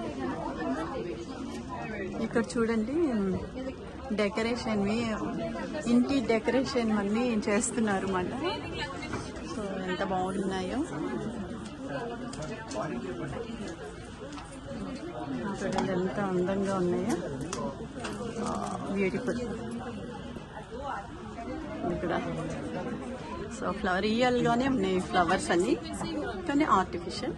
ఇక్కడ చూడండి డెకరేషన్వి ఇంటి డెకరేషన్ అన్నీ చేస్తున్నారు అన్నమాట సో ఎంత బాగున్నాయో చూడండి ఎంత అందంగా ఉన్నాయో బ్యూటిఫుల్ ఇక్కడ సో ఫ్లవర్ రియల్గానే ఉన్నాయి ఫ్లవర్స్ అన్ని కానీ ఆర్టిఫిషియల్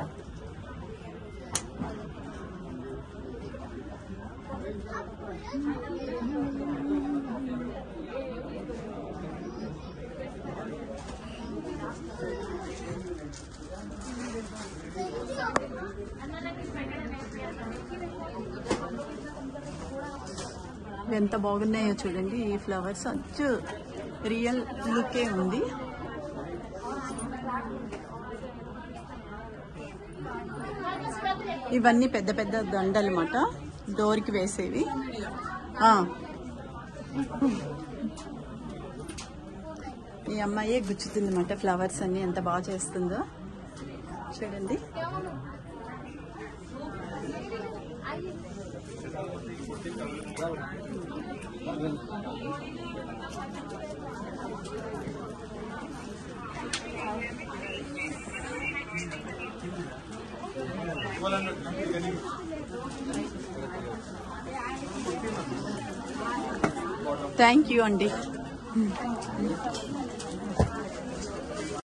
ఎంత బాగున్నాయో చూడండి ఈ ఫ్లవర్స్ అచ్చు రియల్ లుకే ఉంది ఇవన్నీ పెద్ద పెద్ద దండలు అన్నమాట డోర్కి వేసేవి ఆ. ఈ అమ్మాయే గుచ్చుతుంది అన్నమాట ఫ్లవర్స్ అన్ని ఎంత బాగా చేస్తుందో చూడండి థ్యాంక్ యూ అండి